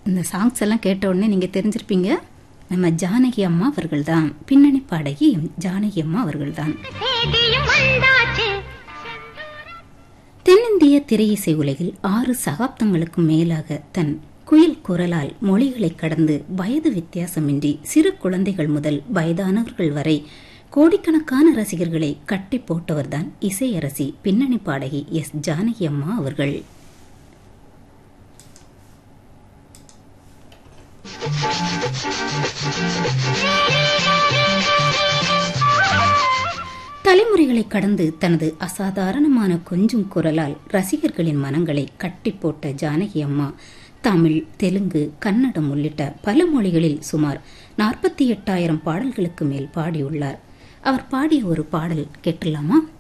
இந்த சாங்ஸ் எல்லாம் கேட்ட உடனே நீங்கள் தெரிஞ்சிருப்பீங்க நம்ம ஜானகி அம்மா அவர்கள் தான் பின்னணி பாடகி ஜானகி அம்மா அவர்கள் தான் தேதியும் வந்தாச்சு தென்னிந்திய திரையிசை உலகில் ஆறு சகாப்தங்களுக்கும் மேலாக தன் குயில் குரலால் மொழிகளை கடந்து வயது வித்தியாசமின்றி சிறு குழந்தைகள் முதல் வயதானவர்கள் வரை கோடிக்கணக்கான ரசிகர்களை கட்டி போட்டவர்தான் இசையரசி பின்னணி பாடகி எஸ் ஜானகி அம்மா அவர்கள் தலைமுறைகளை கடந்து தனது அசாதாரணமான கொஞ்சும் குரலால் ரசிகர்களின் மனங்களை கட்டி போட்ட ஜானகி அம்மா தமிழ் தெலுங்கு கன்னடம் உள்ளிட்ட பல மொழிகளில் சுமார் நாற்பத்தி எட்டாயிரம் பாடல்களுக்கு மேல் பாடியுள்ளார் அவர் பாடிய ஒரு பாடல் கேட்டலாமா